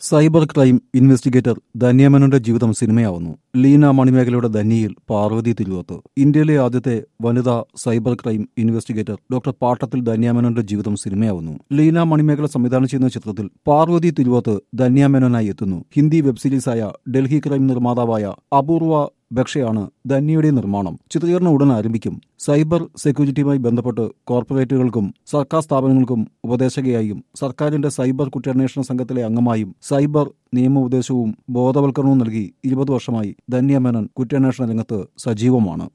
cyber crime investigator ധന്യമേനോന്റെ ജീവിതം സിനിമയാവുന്നു ലീന മണിമേഖലയുടെ ധന്യയിൽ പാർവതി തിരുവോത്ത് ഇന്ത്യയിലെ ആദ്യത്തെ വനിതാ cyber crime investigator doctor Pattathil ധന്യമേനോന്റെ ജീവിതം സിനിമയാവുന്നു ലീന മണിമേഖല സംവിധാനം ചെയ്യുന്ന ചിത്രത്തിൽ പാർവതി തിരുവോത്ത് ധന്യമേനോനായി എത്തുന്നു ഹിന്ദി വെബ് സീരീസായ ഡൽഹി ക്രൈം നിർമ്മാതാവായ അപൂർവ ബക്ഷയാണ് ധന്യയുടെ നിർമ്മാണം ചിത്രീകരണം ഉടൻ ആരംഭിക്കും സൈബർ സെക്യൂരിറ്റിയുമായി ബന്ധപ്പെട്ട് കോർപ്പറേറ്റുകൾക്കും സർക്കാർ സ്ഥാപനങ്ങൾക്കും ഉപദേശകയായും സർക്കാരിന്റെ സൈബർ കുറ്റാന്വേഷണ സംഘത്തിലെ അംഗമായും സൈബർ നിയമോപദേശവും ബോധവൽക്കരണവും നൽകി ഇരുപത് വർഷമായി ധന്യ മേനൻ കുറ്റാന്വേഷണ രംഗത്ത് സജീവമാണ്